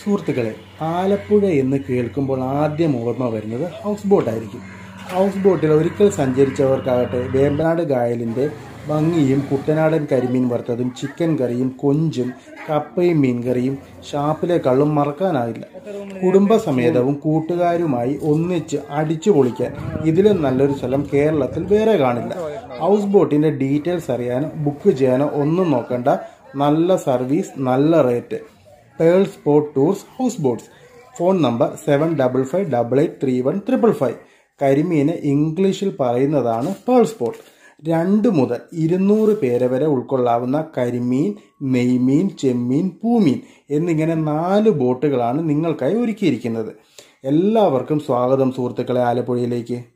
സുഹൃത്തുക്കളെ ആലപ്പുഴ എന്ന് കേൾക്കുമ്പോൾ ആദ്യം ഓർമ്മ വരുന്നത് ഹൗസ് ബോട്ടായിരിക്കും ഹൗസ് ബോട്ടിൽ ഒരിക്കൽ സഞ്ചരിച്ചവർക്കാകട്ടെ വേമ്പനാട് കായലിൻ്റെ ഭംഗിയും കുട്ടനാടൻ കരിമീൻ വറുത്തതും ചിക്കൻ കറിയും കൊഞ്ചും കപ്പയും മീൻകറിയും ഷാപ്പിലെ കള്ളും മറക്കാനാവില്ല കുടുംബസമേതവും കൂട്ടുകാരുമായി ഒന്നിച്ച് അടിച്ചു പൊളിക്കാൻ ഇതിലും നല്ലൊരു സ്ഥലം കേരളത്തിൽ വേറെ കാണില്ല ഹൗസ് ബോട്ടിന്റെ ഡീറ്റെയിൽസ് അറിയാനോ ബുക്ക് ചെയ്യാനോ ഒന്നും നോക്കണ്ട നല്ല സർവീസ് നല്ല rate pearl spot tours house boats phone number seven double five double eight three one triple five കരിമീന് ഇംഗ്ലീഷിൽ പറയുന്നതാണ് പേൾ സ്പോട്ട് രണ്ട് മുതൽ ഇരുന്നൂറ് പേരെ വരെ ഉൾക്കൊള്ളാവുന്ന കരിമീൻ നെയ്മീൻ ചെമ്മീൻ പൂമീൻ എന്നിങ്ങനെ നാല് ബോട്ടുകളാണ് നിങ്ങൾക്കായി ഒരുക്കിയിരിക്കുന്നത് എല്ലാവർക്കും സ്വാഗതം സുഹൃത്തുക്കളെ ആലപ്പുഴയിലേക്ക്